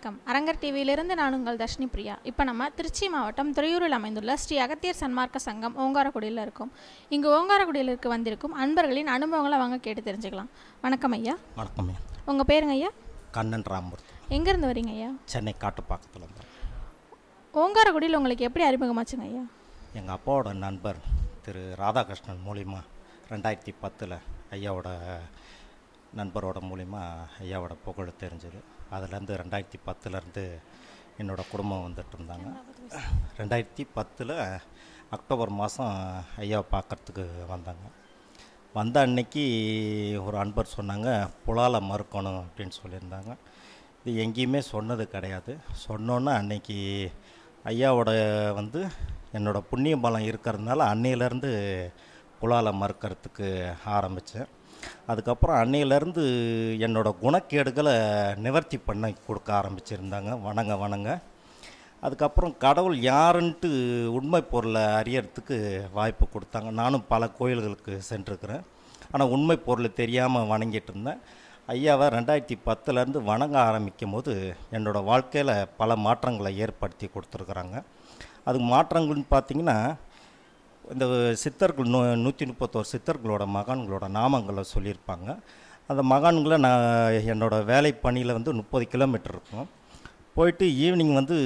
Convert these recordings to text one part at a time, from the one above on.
வணக்கம் அரங்கர் டிவியிலிருந்து நான் உங்கள் தர்ஷினி பிரியா இப்போ நம்ம திருச்சி மாவட்டம் துறையூரில் அமைந்துள்ள ஸ்ரீ அகத்தியர் சன்மார்க்க சங்கம் ஓங்காரக்குடியில் இருக்கோம் இங்கு ஓங்காரக்குடியில் இருக்க வந்திருக்கும் அன்பர்களின் அனுபவங்களை வாங்க கேட்டு தெரிஞ்சுக்கலாம் வணக்கம் ஐயா வணக்கம் உங்கள் பேருங்க ஐயா கண்ணன் ராமூர்த்தி எங்கேருந்து வரீங்க ஐயா சென்னை காட்டுப்பாக்கத்தில் இருந்தேன் ஓங்காரக்குடியில் உங்களுக்கு எப்படி அறிமுகமாச்சுங்க ஐயா எங்கள் அப்பாவோட நண்பர் திரு ராதாகிருஷ்ணன் மூலிமா ரெண்டாயிரத்தி பத்தில் ஐயாவோட நண்பரோட மூலிமா ஐயாவோட புகழ் தெரிஞ்சது அதுலேருந்து ரெண்டாயிரத்தி பத்துலேருந்து என்னோடய குடும்பம் வந்துட்டு இருந்தாங்க ரெண்டாயிரத்தி பத்தில் அக்டோபர் மாதம் ஐயாவை பார்க்கறதுக்கு வந்தாங்க வந்த அன்னைக்கு ஒரு அன்பர் சொன்னாங்க புலால மறுக்கணும் அப்படின்னு சொல்லியிருந்தாங்க இது எங்கேயுமே சொன்னது கிடையாது சொன்னோன்னே அன்னைக்கு ஐயாவோட வந்து என்னோட புண்ணிய பலம் இருக்கிறதுனால அன்னையிலேருந்து புலால மறுக்கிறதுக்கு ஆரம்பித்தேன் அதுக்கப்புறம் அன்னையிலேருந்து என்னோட குணக்கேடுகளை நிவர்த்தி பண்ண கொடுக்க ஆரம்பிச்சிருந்தாங்க வணங்க வணங்க அதுக்கப்புறம் கடவுள் யாருன்ட்டு உண்மை பொருளை அறியறதுக்கு வாய்ப்பு கொடுத்தாங்க நானும் பல கோயில்களுக்கு சென்றிருக்கிறேன் ஆனால் உண்மை பொருள் தெரியாமல் வணங்கிட்டு இருந்தேன் ஐயாவை ரெண்டாயிரத்தி பத்துலேருந்து வணங்க ஆரம்பிக்கும் போது என்னோடய வாழ்க்கையில் பல மாற்றங்களை ஏற்படுத்தி கொடுத்துருக்குறாங்க அது மாற்றங்கள்னு பார்த்தீங்கன்னா இந்த சித்தர்கள் நூ நூற்றி முப்பத்தோரு சித்தர்களோட மகான்களோட நாமங்களை சொல்லியிருப்பாங்க அந்த மகான்களை நான் என்னோடய வேலை பணியில் வந்து முப்பது கிலோமீட்டர் இருக்கும் போயிட்டு ஈவினிங் வந்து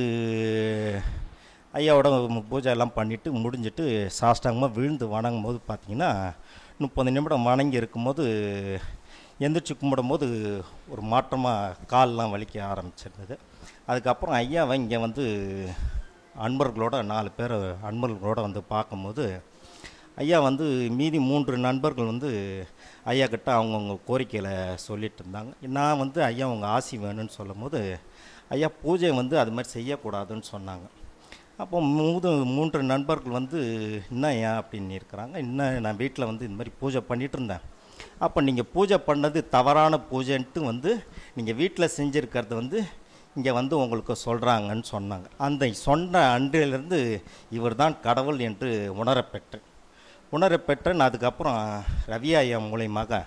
ஐயாவோட பூஜை எல்லாம் பண்ணிவிட்டு முடிஞ்சிட்டு சாஷ்டாங்கமாக விழுந்து வணங்கும் போது பார்த்தீங்கன்னா முப்பது நிமிடம் வணங்கி இருக்கும்போது எந்திரிச்சு கும்பிடும்போது ஒரு மாற்றமாக கால்லாம் வலிக்க ஆரம்பிச்சிருந்தது அதுக்கப்புறம் ஐயாவை இங்கே வந்து அன்பர்களோட நாலு பேர் அன்பர்களோட வந்து பார்க்கும்போது ஐயா வந்து மீதி மூன்று நண்பர்கள் வந்து ஐயா கிட்ட அவங்கவுங்க கோரிக்கையில் சொல்லிட்டு இருந்தாங்க நான் வந்து ஐயா உங்க ஆசி வேணும்னு சொல்லும்போது ஐயா பூஜை வந்து அது மாதிரி செய்யக்கூடாதுன்னு சொன்னாங்க அப்போ மூது மூன்று நண்பர்கள் வந்து என்ன ஏன் அப்படின்னு இருக்கிறாங்க இன்னும் நான் வீட்டில் வந்து இந்த மாதிரி பூஜை பண்ணிகிட்டு இருந்தேன் அப்போ நீங்கள் பூஜை பண்ணது தவறான பூஜைன்ட்டு வந்து நீங்கள் வீட்டில் செஞ்சுருக்கிறது வந்து இங்கே வந்து உங்களுக்கு சொல்கிறாங்கன்னு சொன்னாங்க அந்த சொன்ன அன்றிலிருந்து இவர் தான் கடவுள் என்று உணரப்பெற்றேன் உணரப்பெற்ற நான் அதுக்கப்புறம் ரவி ஐயா மூலியமாக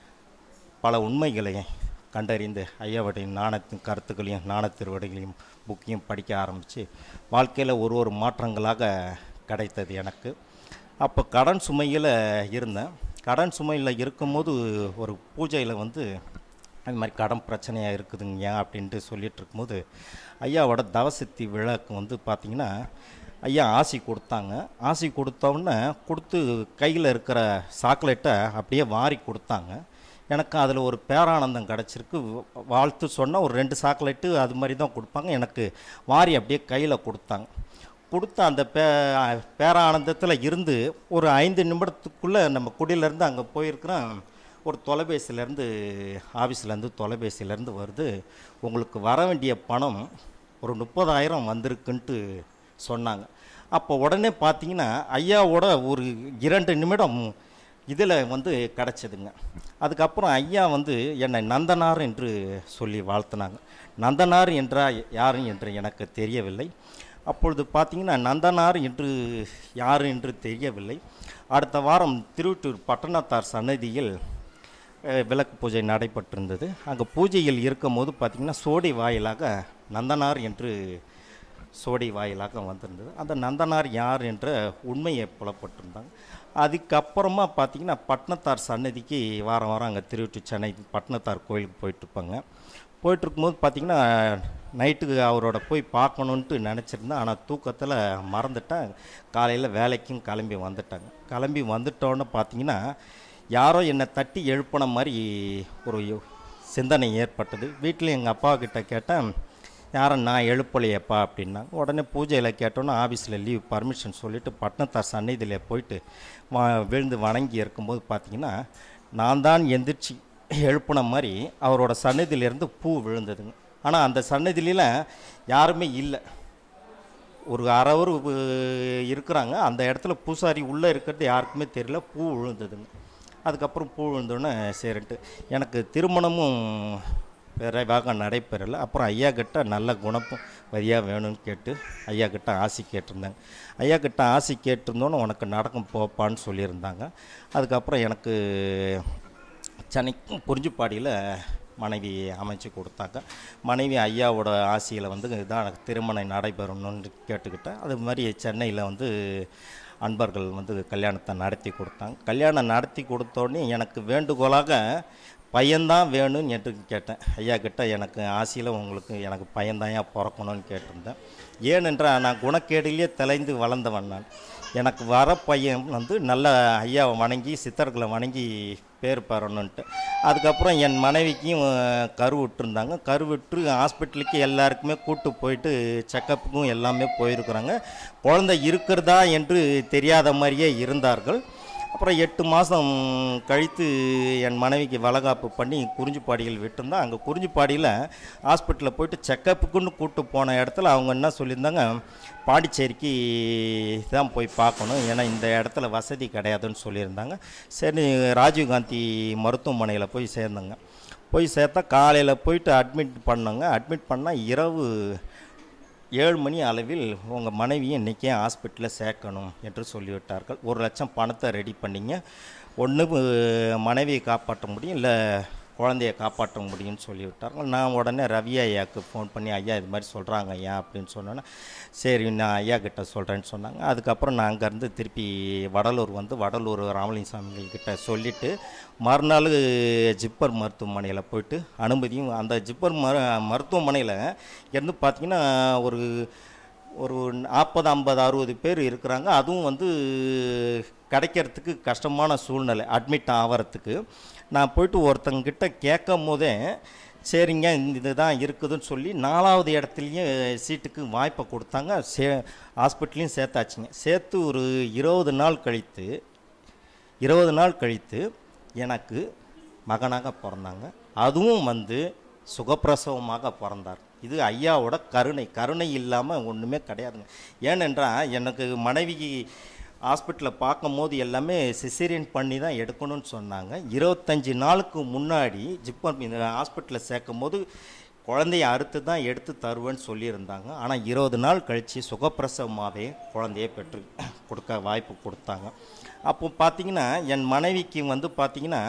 பல உண்மைகளை கண்டறிந்து ஐயாவுடைய நாணத்தின் கருத்துக்களையும் நாணத்திருவடைகளையும் புக்கையும் படிக்க ஆரம்பித்து வாழ்க்கையில் ஒரு ஒரு மாற்றங்களாக கிடைத்தது எனக்கு அப்போ கடன் சுமையில் இருந்தேன் கடன் சுமையில் இருக்கும்போது ஒரு பூஜையில் வந்து அது மாதிரி கடன் பிரச்சனையாக இருக்குதுங்க அப்படின்ட்டு சொல்லிட்டு இருக்கும்போது ஐயாவோட தவசக்தி விழாக்கு வந்து பார்த்திங்கன்னா ஐயா ஆசி கொடுத்தாங்க ஆசி கொடுத்தோன்னே கொடுத்து கையில் இருக்கிற சாக்லேட்டை அப்படியே வாரி கொடுத்தாங்க எனக்கு அதில் ஒரு பேரானந்தம் கிடச்சிருக்கு வாழ்த்து சொன்னால் ஒரு ரெண்டு சாக்லேட்டு அது மாதிரி தான் கொடுப்பாங்க எனக்கு வாரி அப்படியே கையில் கொடுத்தாங்க கொடுத்த அந்த பே பேரானந்தத்தில் இருந்து ஒரு ஐந்து நிமிடத்துக்குள்ளே நம்ம குடியிலேருந்து அங்கே போயிருக்கிறோம் ஒரு தொலைபேசியிலேருந்து ஆஃபீஸ்லேருந்து தொலைபேசியிலேருந்து வருது உங்களுக்கு வர வேண்டிய பணம் ஒரு முப்பதாயிரம் வந்திருக்குன்ட்டு சொன்னாங்க அப்போ உடனே பார்த்தீங்கன்னா ஐயாவோட ஒரு இரண்டு நிமிடம் இதில் வந்து கிடச்சிதுங்க அதுக்கப்புறம் ஐயா வந்து என்னை நந்தனார் என்று சொல்லி வாழ்த்தினாங்க நந்தனார் என்றா யார் என்று எனக்கு தெரியவில்லை அப்பொழுது பார்த்தீங்கன்னா நந்தனார் என்று யார் என்று தெரியவில்லை அடுத்த வாரம் திருவட்டூர் பட்டணத்தார் சன்னதியில் அஹ், விளக்கு பூஜை நடைபெற்றிருந்தது அங்கே பூஜையில் இருக்கும்போது பார்த்திங்கன்னா சோடி வாயிலாக நந்தனார் என்று சோடி வாயிலாக வந்திருந்தது அந்த நந்தனார் யார் என்ற உண்மையை புலப்பட்டிருந்தாங்க அதுக்கப்புறமா பார்த்தீங்கன்னா பட்னத்தார் சன்னதிக்கு வாரம் வாரம் அங்கே திருவிட்டு சென்னை பட்னத்தார் கோயிலுக்கு போயிட்டுருப்பாங்க போயிட்டுருக்கும்போது பார்த்தீங்கன்னா நைட்டுக்கு அவரோட போய் பார்க்கணுன்ட்டு நினச்சிருந்தேன் ஆனால் தூக்கத்தில் மறந்துட்டேன் காலையில் வேலைக்கும் கிளம்பி வந்துட்டாங்க கிளம்பி வந்துட்டோன்னு பார்த்தீங்கன்னா யாரோ என்னை தட்டி எழுப்பின மாதிரி ஒரு சிந்தனை ஏற்பட்டது வீட்டில் எங்கள் அப்பா கிட்ட கேட்டேன் யாரும் நான் எழுப்பலையேப்பா அப்படின்னாங்க உடனே பூஜையில் கேட்டோன்னே ஆஃபீஸில் லீவ் பர்மிஷன் சொல்லிவிட்டு பட்னத்தார் சந்நிதியில் போயிட்டு வா விழுந்து வணங்கி இருக்கும்போது பார்த்தீங்கன்னா நான் தான் எந்திரிச்சு எழுப்புன மாதிரி அவரோட சன்னதியிலேருந்து பூ விழுந்ததுங்க ஆனால் அந்த சன்னதியில யாருமே இல்லை ஒரு அறவர் இருக்கிறாங்க அந்த இடத்துல பூசாரி உள்ளே இருக்கிறது யாருக்குமே தெரியல பூ விழுந்ததுங்க அதுக்கப்புறம் பூ விழுந்தோடனே சரின்ட்டு எனக்கு திருமணமும் விரைவாக நடைபெறலை அப்புறம் ஐயா கிட்ட நல்ல குணப்பும் வரியாக வேணும்னு கேட்டு ஐயா கிட்ட ஆசி கேட்டிருந்தாங்க ஐயா கிட்ட ஆசி கேட்டிருந்தோன்னு உனக்கு நடக்கும் போப்பான்னு சொல்லியிருந்தாங்க அதுக்கப்புறம் எனக்கு சென்னை குறிஞ்சிப்பாடியில் மனைவி அமைச்சு கொடுத்தாங்க மனைவி ஐயாவோட ஆசையில் வந்து இதான் திருமணம் நடைபெறணும்னு கேட்டுக்கிட்டேன் அது மாதிரி சென்னையில் வந்து அன்பர்கள் வந்து கல்யாணத்தை நடத்தி கொடுத்தாங்க கல்யாணம் நடத்தி கொடுத்தோடனே எனக்கு வேண்டுகோளாக பையன்தான் வேணும்னு என்று கேட்டேன் ஐயா கிட்ட எனக்கு ஆசையில் உங்களுக்கு எனக்கு பையன்தாயா பிறக்கணும்னு கேட்டிருந்தேன் ஏனென்றால் நான் குணக்கேடிலேயே தலைந்து வளர்ந்தவன் நான் எனக்கு வர பையன் வந்து நல்ல ஐயாவை வணங்கி சித்தர்களை வணங்கி பேர் பெறணுன்ட்டு அதுக்கப்புறம் என் மனைவிக்கும் அஹ், கரு விட்டுருந்தாங்க கரு விட்டு ஹாஸ்பிட்டலுக்கு எல்லாருக்குமே கூட்டு போயிட்டு செக்கப்புக்கும் எல்லாமே போயிருக்கிறாங்க குழந்தை இருக்கிறதா என்று தெரியாத மாதிரியே இருந்தார்கள் அப்புறம் எட்டு மாதம் கழித்து என் மனைவிக்கு வளகாப்பு பண்ணி குறிஞ்சிப்பாடியில் விட்டுருந்தா அங்கே குறிஞ்சிப்பாடியில் ஹாஸ்பிட்டலில் போயிட்டு செக்கப்புக்குன்னு கூட்டு போன இடத்துல அவங்க என்ன சொல்லியிருந்தாங்க பாண்டிச்சேரிக்கு தான் போய் பார்க்கணும் ஏன்னா இந்த இடத்துல வசதி கிடையாதுன்னு சொல்லியிருந்தாங்க சரி ராஜீவ்காந்தி மருத்துவமனையில் போய் சேர்ந்தங்க போய் சேர்த்தா காலையில் போயிட்டு அட்மிட் பண்ணோங்க அட்மிட் பண்ணால் இரவு ஏழு மணி அளவில் உங்கள் மனைவியை இன்றைக்கே ஹாஸ்பிட்டலில் சேர்க்கணும் என்று சொல்லிவிட்டார்கள் ஒரு லட்சம் பணத்தை ரெடி பண்ணிங்க ஒன்று மனைவியை காப்பாற்ற முடியும் இல்லை குழந்தைய காப்பாற்ற முடியும்னு சொல்லிவிட்டார்கள் நான் உடனே ரவி ஐயாவுக்கு ஃபோன் பண்ணி ஐயா இது மாதிரி சொல்கிறாங்க ஐயா அப்படின்னு சொன்னோன்னே சரி நான் ஐயா கிட்ட சொல்கிறேன்னு சொன்னாங்க அதுக்கப்புறம் நான் அங்கேருந்து திருப்பி வடலூர் வந்து வடலூர் ராமலிங்கசாமி கிட்ட சொல்லிவிட்டு மறுநாள் ஜிப்பர் மருத்துவமனையில் போயிட்டு அனுமதியும் அந்த ஜிப்பர் மரு மருத்துவமனையில் இருந்து பார்த்திங்கன்னா ஒரு ஒரு நாற்பது ஐம்பது அறுபது பேர் இருக்கிறாங்க அதுவும் வந்து கிடைக்கிறதுக்கு கஷ்டமான சூழ்நிலை அட்மிட் ஆகிறதுக்கு நான் போயிட்டு ஒருத்தங்கிட்ட கேட்கும் போதே சரிங்க இந்த இதுதான் இருக்குதுன்னு சொல்லி நாலாவது இடத்துலையும் சீட்டுக்கு வாய்ப்பை கொடுத்தாங்க சே ஹாஸ்பிட்டலையும் சேர்த்தாச்சுங்க சேர்த்து ஒரு இருபது நாள் கழித்து இருபது நாள் கழித்து எனக்கு மகனாக பிறந்தாங்க அதுவும் வந்து சுகப்பிரசவமாக பிறந்தார் இது ஐயாவோட கருணை கருணை இல்லாமல் ஒன்றுமே கிடையாதுங்க ஏனென்றால் எனக்கு மனைவிக்கு ஹாஸ்பிட்டலில் பார்க்கும்போது எல்லாமே சிசேரியன் பண்ணி தான் எடுக்கணும்னு சொன்னாங்க இருபத்தஞ்சி நாளுக்கு முன்னாடி ஜிப்பர் இந்த ஹாஸ்பிட்டலில் சேர்க்கும் போது குழந்தைய அறுத்து தான் எடுத்து தருவேன்னு சொல்லியிருந்தாங்க ஆனால் இருபது நாள் கழித்து சுகப்பிரசவமாகவே குழந்தைய பெற்று கொடுக்க வாய்ப்பு கொடுத்தாங்க அப்போ பார்த்தீங்கன்னா என் மனைவிக்கு வந்து பார்த்தீங்கன்னா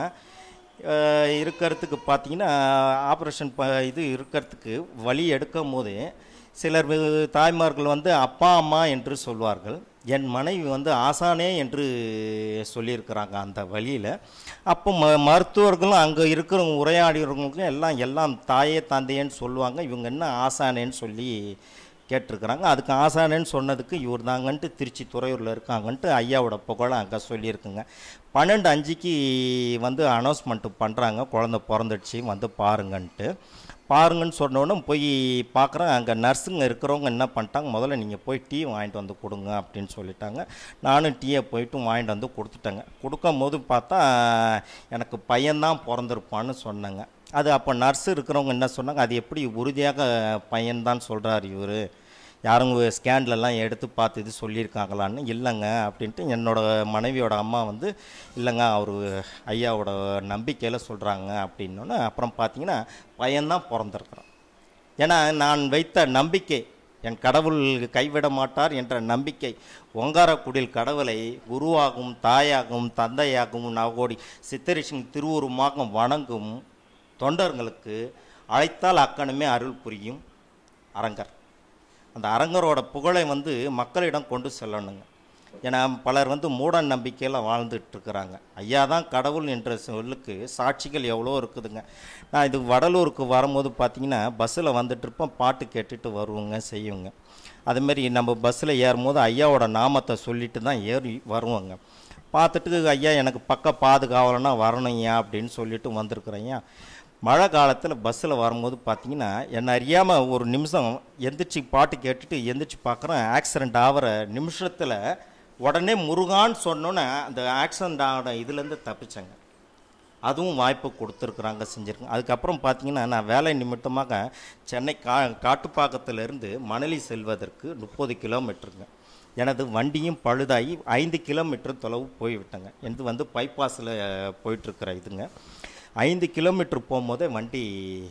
அஹ், இருக்கிறதுக்கு பார்த்தீங்கன்னா ஆப்ரேஷன் ப இது இருக்கிறதுக்கு வலி எடுக்கும் போதே சிலர் வி- தாய்மார்கள் வந்து அப்பா அம்மா என்று சொல்வார்கள் என் மனைவி வந்து ஆசானே என்று சொல்லியிருக்கிறாங்க அந்த வழியில் அப்போ ம மருத்துவர்களும் அங்கே இருக்கிற உரையாடிறவங்களுக்கும் எல்லாம் எல்லாம் தாயே தந்தையேன்னு சொல்லுவாங்க இவங்க என்ன ஆசானேன்னு சொல்லி கேட்டிருக்கிறாங்க அதுக்கு ஆசானேன்னு சொன்னதுக்கு இவர் தாங்கன்ட்டு திருச்சி துறையூரில் இருக்காங்கன்ட்டு ஐயாவோட புகழை அங்கே சொல்லியிருக்குங்க பன்னெண்டு அஞ்சுக்கு வந்து அனௌன்ஸ்மெண்ட்டு பண்ணுறாங்க குழந்த பிறந்துடுச்சு வந்து பாருங்கன்ட்டு பாருங்கன்னு சொன்னோன்னே போய் பார்க்குறேன் அங்கே நர்ஸுங்க இருக்கிறவங்க என்ன பண்ணிட்டாங்க முதல்ல நீங்கள் போய் டீ வாங்கிட்டு வந்து கொடுங்க அப்படின்னு சொல்லிட்டாங்க நானும் டீயை போயிட்டு வாங்கிட்டு வந்து கொடுத்துட்டேங்க கொடுக்கும் போது பார்த்தா எனக்கு பையன்தான் பிறந்திருப்பான்னு சொன்னேங்க அது அப்போ நர்ஸ் இருக்கிறவங்க என்ன சொன்னாங்க அது எப்படி உறுதியாக பையன்தான் சொல்கிறார் இவர் யாரும் ஸ்கேன்லலாம் எடுத்து பார்த்து இது சொல்லியிருக்காங்களான்னு இல்லைங்க அப்படின்ட்டு என்னோட மனைவியோட அம்மா வந்து இல்லைங்க அவர் ஐயாவோட நம்பிக்கையில் சொல்கிறாங்க அப்படின்னோன்னே அப்புறம் பார்த்தீங்கன்னா பையன்தான் பிறந்திருக்கிறான் ஏன்னா நான் வைத்த நம்பிக்கை என் கடவுள் கைவிட மாட்டார் என்ற நம்பிக்கை ஒங்காரக்குடில் கடவுளை குருவாகவும் தாயாகவும் தந்தையாகவும் நவகோடி சித்தரிஷின் திருவுருமாக வணங்கும் தொண்டர்களுக்கு அழைத்தால் அக்கணமே அருள் புரியும் அரங்கர் அந்த அரங்கரோட புகழை வந்து மக்களிடம் கொண்டு செல்லணுங்க ஏன்னா பலர் வந்து மூட நம்பிக்கையில் வாழ்ந்துட்டு இருக்கிறாங்க ஐயா தான் கடவுள் என்ற சொல்லுக்கு சாட்சிகள் எவ்வளோ இருக்குதுங்க நான் இது வடலூருக்கு வரும்போது பார்த்தீங்கன்னா பஸ்ஸில் வந்துட்டு இருப்போம் பாட்டு கேட்டுட்டு வருவோங்க செய்வோங்க அதுமாரி நம்ம பஸ்ஸில் ஏறும்போது ஐயாவோட நாமத்தை சொல்லிட்டு தான் ஏறி வருவோங்க பார்த்துட்டு ஐயா எனக்கு பக்க பாதுகாவலனா வரணும் ஏன் அப்படின்னு சொல்லிட்டு வந்திருக்கிறேன் மழை காலத்தில் பஸ்ஸில் வரும்போது பார்த்தீங்கன்னா என்னை அறியாமல் ஒரு நிமிஷம் எந்திரிச்சு பாட்டு கேட்டுட்டு எந்திரிச்சு பார்க்குறேன் ஆக்சிடெண்ட் ஆகிற நிமிஷத்தில் உடனே முருகான்னு சொன்னோன்னே அந்த ஆக்சிடெண்ட் ஆகிற இதுலேருந்து தப்பிச்சேங்க அதுவும் வாய்ப்பு கொடுத்துருக்குறாங்க செஞ்சுருக்காங்க அதுக்கப்புறம் பார்த்தீங்கன்னா நான் வேலை நிமித்தமாக சென்னை கா காட்டுப்பாக்கத்திலிருந்து மணலி செல்வதற்கு முப்பது கிலோமீட்டருங்க எனது வண்டியும் பழுதாகி ஐந்து கிலோமீட்டர் தொலைவு போய்விட்டேங்க எனது வந்து பைபாஸில் போயிட்டுருக்கிற இதுங்க ஐந்து கிலோமீட்டர் போகும்போதே வண்டி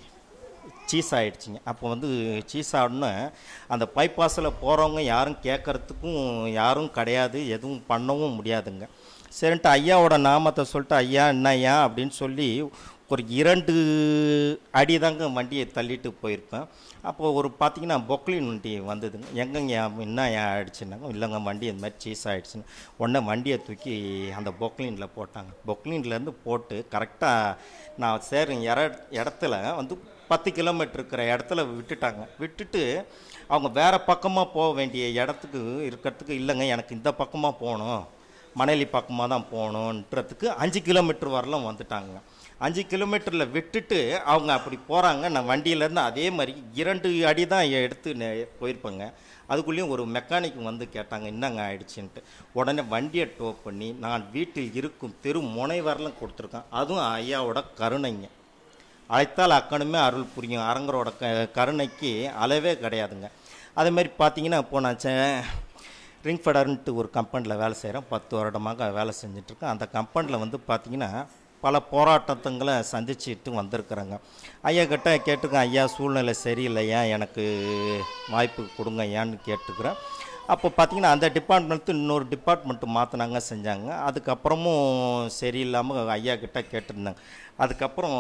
சீஸ் ஆயிடுச்சுங்க அப்போ வந்து சீஸ் ஆகணுன்னு அந்த பைபாஸில் போகிறவங்க யாரும் கேட்குறதுக்கும் யாரும் கிடையாது எதுவும் பண்ணவும் முடியாதுங்க சரின்ட்டு ஐயாவோட நாமத்தை சொல்லிட்டு ஐயா என்ன ஐயா அப்படின்னு சொல்லி ஒரு இரண்டு அடி தாங்க வண்டியை தள்ளிட்டு போயிருப்பேன் அப்போது ஒரு பார்த்தீங்கன்னா பொக்லின் வண்டி வந்ததுங்க எங்கங்க என்ன ஏன் ஆயிடுச்சுன்னாங்க இல்லைங்க வண்டி இந்த மாதிரி சீஸ் ஆகிடுச்சுன்னு உடனே வண்டியை தூக்கி அந்த பொக்லினில் போட்டாங்க பொக்லின்லேருந்து போட்டு கரெக்டாக நான் சேரும் இட இடத்துல வந்து பத்து கிலோமீட்டர் இருக்கிற இடத்துல விட்டுட்டாங்க விட்டுட்டு அவங்க வேறு பக்கமாக போக வேண்டிய இடத்துக்கு இருக்கிறதுக்கு இல்லைங்க எனக்கு இந்த பக்கமாக போகணும் மணலி பக்கமாக தான் போகணுன்றதுக்கு அஞ்சு கிலோமீட்டர் வரலாம் வந்துட்டாங்க அஞ்சு கிலோமீட்டரில் விட்டுட்டு அவங்க அப்படி போகிறாங்க நான் வண்டியிலேருந்து அதே மாதிரி இரண்டு அடி தான் எடுத்து நெ- போயிருப்பேங்க அதுக்குள்ளேயும் ஒரு மெக்கானிக் வந்து கேட்டாங்க என்னங்க ஆயிடுச்சுன்ட்டு உடனே வண்டியை டோ பண்ணி நான் வீட்டில் இருக்கும் தெரு முனை வரலாம் கொடுத்துருக்கேன் அதுவும் ஐயாவோட கருணைங்க அழைத்தால் அக்கணுமே அருள் புரியும் அரங்கரோட க கருணைக்கு அளவே கிடையாதுங்க அதே மாதிரி பார்த்தீங்கன்னா இப்போ நான் செ- ரிங் ஃபெடர்ன்ட்டு ஒரு கம்பெனியில் வேலை செய்கிறேன் பத்து வருடமாக வேலை செஞ்சிட்ருக்கேன் அந்த கம்பெனியில் வந்து பார்த்தீங்கன்னா பல போராட்டத்துங்களை சந்திச்சுட்டு வந்திருக்கிறேங்க ஐயா கிட்ட கேட்டுருக்கேன் ஐயா சூழ்நிலை சரியில்லையா எனக்கு வாய்ப்பு கொடுங்க ஐயான்னு கேட்டுக்கிறேன் அப்போ பார்த்தீங்கன்னா அந்த டிபார்ட்மெண்ட்டு இன்னொரு டிபார்ட்மெண்ட்டு மாற்றினாங்க செஞ்சாங்க அதுக்கப்புறமும் சரியில்லாமல் ஐயா கிட்ட கேட்டிருந்தாங்க அதுக்கப்புறம்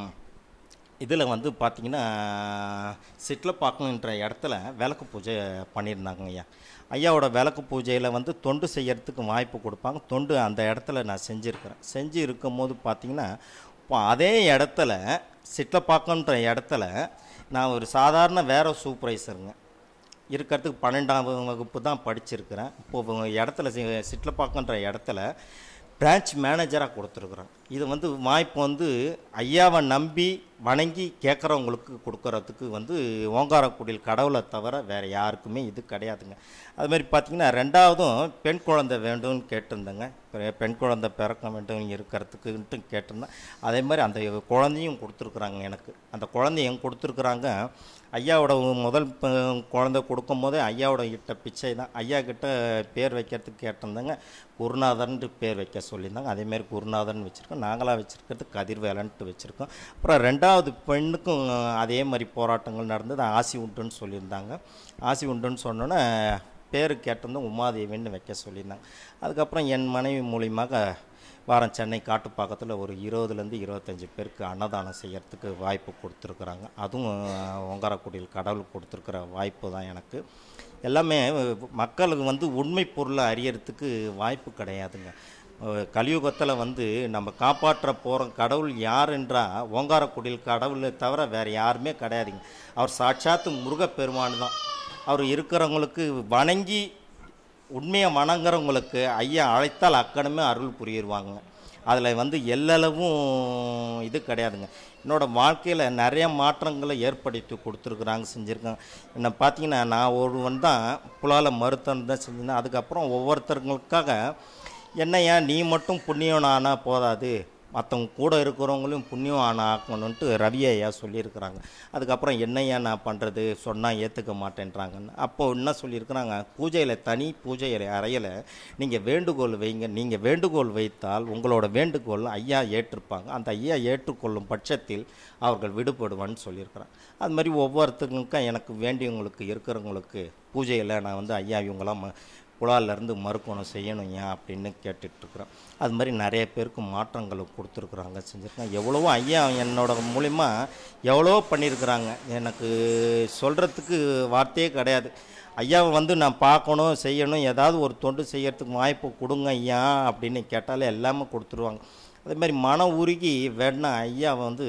இதில் வந்து பார்த்தீங்கன்னா சிட்லப்பாக்கம்ன்ற இடத்துல விளக்கு பூஜை பண்ணியிருந்தாங்க ஐயா ஐயாவோட விளக்கு பூஜையில் வந்து தொண்டு செய்யறதுக்கு வாய்ப்பு கொடுப்பாங்க தொண்டு அந்த இடத்துல நான் செஞ்சுருக்கிறேன் செஞ்சு இருக்கும்போது பார்த்தீங்கன்னா இப்போ அதே இடத்துல சிட்லப்பாக்கம்ன்ற இடத்துல நான் ஒரு சாதாரண வேற சூப்பர்வைசருங்க இருக்கிறதுக்கு பன்னெண்டாம் வகுப்பு தான் படிச்சிருக்கிறேன் இப்போ இடத்துல சி- சிட்லப்பாக்கன்ற இடத்துல பிரான்ச் மேனேஜராக கொடுத்துருக்குறேன் இது வந்து வாய்ப்பு வந்து ஐயாவை நம்பி வணங்கி கேட்குறவங்களுக்கு கொடுக்கறதுக்கு வந்து ஓங்காரக்குடியில் கடவுளை தவிர வேறு யாருக்குமே இது கிடையாதுங்க அது மாதிரி பார்த்தீங்கன்னா ரெண்டாவதும் பெண் குழந்தை வேண்டும்னு கேட்டிருந்தேங்க பெ- பெண் குழந்தை பிறக்க வேண்டும் இருக்கிறதுக்குன்ட்டு கேட்டிருந்தேன் அதே மாதிரி அந்த குழந்தையும் கொடுத்துருக்குறாங்க எனக்கு அந்த குழந்தையும் கொடுத்துருக்குறாங்க ஐயாவோட முதல் ப- குழந்தை கொடுக்கும் போதே ஐயாவோட கிட்ட பிச்சை தான் ஐயா கிட்ட பேர் வைக்கிறதுக்கு கேட்டிருந்தாங்க குருநாதன்ட்டு பேர் வைக்க சொல்லியிருந்தாங்க அதேமாரி குருநாதன் வச்சுருக்கோம் நாங்களாக வச்சுருக்கிறது கதிர்வேலன்ட்டு வச்சுருக்கோம் அப்புறம் ரெண்டாவது பெண்ணுக்கும் அதே மாதிரி போராட்டங்கள் நடந்தது ஆசி உண்டுன்னு சொல்லியிருந்தாங்க ஆசி உண்டுன்னு சொன்னோன்னே பேர் கேட்டிருந்தோம் உமாதேவின்னு வைக்க சொல்லியிருந்தாங்க அதுக்கப்புறம் என் மனைவி மூலியமாக வாரம் சென்னை காட்டுப்பாக்கத்தில் ஒரு இருபதுலேருந்து இருபத்தஞ்சி பேருக்கு அன்னதானம் செய்யறதுக்கு வாய்ப்பு கொடுத்துருக்குறாங்க அதுவும் ஓங்காரக்குடியில் கடவுள் கொடுத்துருக்குற வாய்ப்பு தான் எனக்கு எல்லாமே மக்களுக்கு வந்து உண்மை பொருளை அறியறதுக்கு வாய்ப்பு கிடையாதுங்க கலியுகத்தில் வந்து நம்ம காப்பாற்ற போகிற கடவுள் யார் என்றால் ஓங்காரக்குடியில் கடவுளை தவிர வேறு யாருமே கிடையாதுங்க அவர் சாட்சாத்து முருகப்பெருமான் தான் அவர் இருக்கிறவங்களுக்கு வணங்கி உண்மையை வணங்குறவங்களுக்கு ஐயா அழைத்தால் அக்கடமே அருள் புரியிருவாங்க அதில் வந்து எல்லளவும் இது கிடையாதுங்க என்னோடய வாழ்க்கையில் நிறைய மாற்றங்களை ஏற்படுத்தி கொடுத்துருக்குறாங்க செஞ்சுருக்காங்க என்ன பார்த்தீங்கன்னா நான் ஒருவன் தான் புலால் மருத்துவம் தான் செஞ்சிருந்தேன் அதுக்கப்புறம் ஒவ்வொருத்தருங்களுக்காக என்னையா நீ மட்டும் புண்ணியம் ஆனால் போதாது மற்றவங்க கூட இருக்கிறவங்களையும் புண்ணியம் ஆன ஆக்கணுன்ட்டு ரவி ஐயா சொல்லியிருக்கிறாங்க அதுக்கப்புறம் என்னையா நான் பண்ணுறது சொன்னால் ஏற்றுக்க மாட்டேன்றாங்கன்னு அப்போ என்ன சொல்லியிருக்கிறாங்க பூஜையில் தனி பூஜை அறையில் நீங்கள் வேண்டுகோள் வைங்க நீங்கள் வேண்டுகோள் வைத்தால் உங்களோட வேண்டுகோள் ஐயா ஏற்றிருப்பாங்க அந்த ஐயா ஏற்றுக்கொள்ளும் பட்சத்தில் அவர்கள் விடுபடுவான்னு சொல்லியிருக்கிறாங்க அது மாதிரி ஒவ்வொருத்தருக்கும் எனக்கு வேண்டியவங்களுக்கு இருக்கிறவங்களுக்கு பூஜையில் நான் வந்து ஐயா இவங்களாம் ம- குழாலேருந்து மறுக்கணும் செய்யணும் ஏன் அப்படின்னு கேட்டுட்ருக்குறோம் அது மாதிரி நிறைய பேருக்கு மாற்றங்களை கொடுத்துருக்குறாங்க செஞ்சுருக்காங்க எவ்வளவோ ஐயா என்னோட மூலிமா எவ்வளவோ பண்ணியிருக்கிறாங்க எனக்கு சொல்கிறதுக்கு வார்த்தையே கிடையாது ஐயாவை வந்து நான் பார்க்கணும் செய்யணும் ஏதாவது ஒரு தொண்டு செய்யறதுக்கு வாய்ப்பு கொடுங்க ஐயா அப்படின்னு கேட்டாலே எல்லாமே கொடுத்துருவாங்க அதே மாதிரி மன உருகி வேணா ஐயாவை வந்து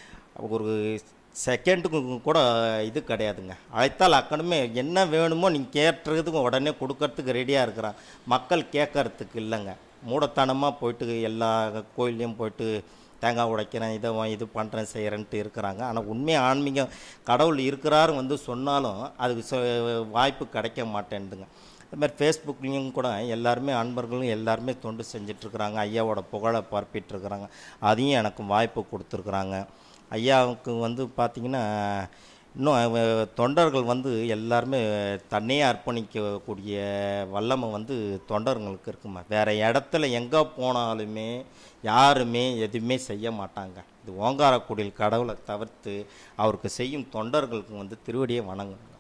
ஒரு செகண்டுக்கு கூட இது கிடையாதுங்க அழைத்தால் அக்கணுமே என்ன வேணுமோ நீங்கள் கேட்டுறதுக்கு உடனே கொடுக்கறதுக்கு ரெடியாக இருக்கிறான் மக்கள் கேட்கறதுக்கு இல்லைங்க மூடத்தனமாக போயிட்டு எல்லா கோயில்லையும் போயிட்டு தேங்காய் உடைக்கிறேன் இதை வா- இது பண்ணுறேன் செய்கிறேன்ட்டு இருக்கிறாங்க ஆனால் உண்மையாக ஆன்மீகம் கடவுள் இருக்கிறாரு வந்து சொன்னாலும் அதுக்கு சொ- வாய்ப்பு கிடைக்க மாட்டேன்துங்க அது மாதிரி ஃபேஸ்புக்லேயும் கூட எல்லாருமே அன்பர்களும் எல்லாருமே தொண்டு செஞ்சிட்ருக்குறாங்க ஐயாவோட புகழை பரப்பிட்டுருக்குறாங்க அதையும் எனக்கு வாய்ப்பு கொடுத்துருக்குறாங்க ஐயாவுக்கு வந்து பார்த்திங்கன்னா இன்னும் அவ- தொண்டர்கள் வந்து எல்லாருமே தன்னையே அர்ப்பணிக்கக்கூடிய வல்லமை வந்து தொண்டர்களுக்கு இருக்குமா வேறு இடத்துல எங்கே போனாலுமே யாருமே எதுவுமே செய்ய மாட்டாங்க இது ஓங்காரக்குடியில் கடவுளை தவிர்த்து அவருக்கு செய்யும் தொண்டர்களுக்கு வந்து திருவடியை வணங்குங்க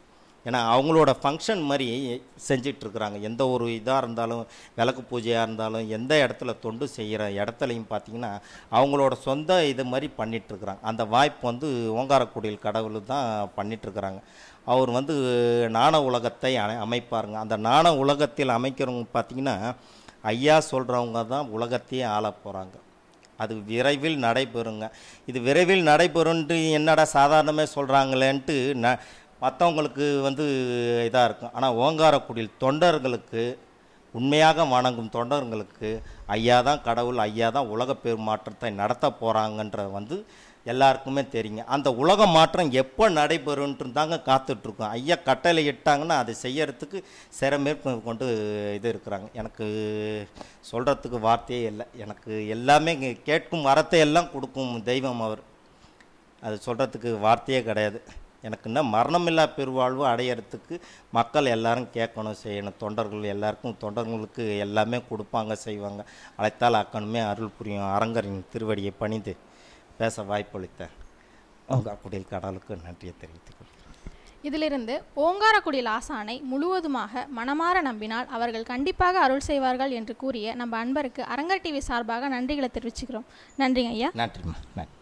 ஏன்னா அவங்களோட ஃபங்க்ஷன் மாதிரி செஞ்சிட்ருக்குறாங்க எந்த ஒரு இதாக இருந்தாலும் விளக்கு பூஜையாக இருந்தாலும் எந்த இடத்துல தொண்டு செய்கிற இடத்துலையும் பார்த்தீங்கன்னா அவங்களோட சொந்த இது மாதிரி பண்ணிகிட்ருக்குறாங்க அந்த வாய்ப்பு வந்து ஓங்காரக்குடியில் கடவுள் தான் பண்ணிகிட்ருக்குறாங்க அவர் வந்து நாண உலகத்தை அமை- அமைப்பாருங்க அந்த நாண உலகத்தில் அமைக்கிறவங்க பார்த்தீங்கன்னா ஐயா சொல்கிறவங்க தான் உலகத்தையே ஆள போகிறாங்க அது விரைவில் நடைபெறுங்க இது விரைவில் நடைபெறும்ன்ட்டு என்னடா சாதாரணமே சொல்கிறாங்களேன்ட்டு ந மற்றவங்களுக்கு வந்து இதாக இருக்கும் ஆனால் ஓங்காரக்குடியில் தொண்டர்களுக்கு உண்மையாக வணங்கும் தொண்டர்களுக்கு ஐயா தான் கடவுள் ஐயா தான் உலக பெருமாற்றத்தை நடத்த போகிறாங்கன்ற வந்து எல்லாருக்குமே தெரியுங்க அந்த உலக மாற்றம் எப்போ நடைபெறும்ன்ட்டு தாங்க காத்துட்ருக்கோம் ஐயா கட்டளை இட்டாங்கன்னா அதை செய்யறதுக்கு சிறமேற்பு கொண்டு இது இருக்கிறாங்க எனக்கு சொல்கிறதுக்கு வார்த்தையே இல்லை எனக்கு எல்லாமே இங்க கேட்கும் வரத்தை எல்லாம் கொடுக்கும் தெய்வம் அவர் அது சொல்கிறதுக்கு வார்த்தையே கிடையாது எனக்கு இன்னும் மரணமில்லா பெருவாழ்வு அடையறதுக்கு மக்கள் எல்லாரும் கேட்கணும் செய்யணும் தொண்டர்கள் எல்லாருக்கும் தொண்டர்களுக்கு எல்லாமே கொடுப்பாங்க செய்வாங்க அழைத்தால் அக்கணுமே அருள் புரியும் அரங்கரின் திருவடியை பணிந்து பேச வாய்ப்பளித்த குடியில் கடவுளுக்கு நன்றியை தெரிவித்துக் கொள்கிறேன் இதிலிருந்து ஓங்காரக்குடியில் ஆசானை முழுவதுமாக மனமாற நம்பினால் அவர்கள் கண்டிப்பாக அருள் செய்வார்கள் என்று கூறிய நம்ம அன்பருக்கு அரங்கர் டிவி சார்பாக நன்றிகளை தெரிவிச்சுக்கிறோம் நன்றிங்க ஐயா நன்றிம்மா நன்றி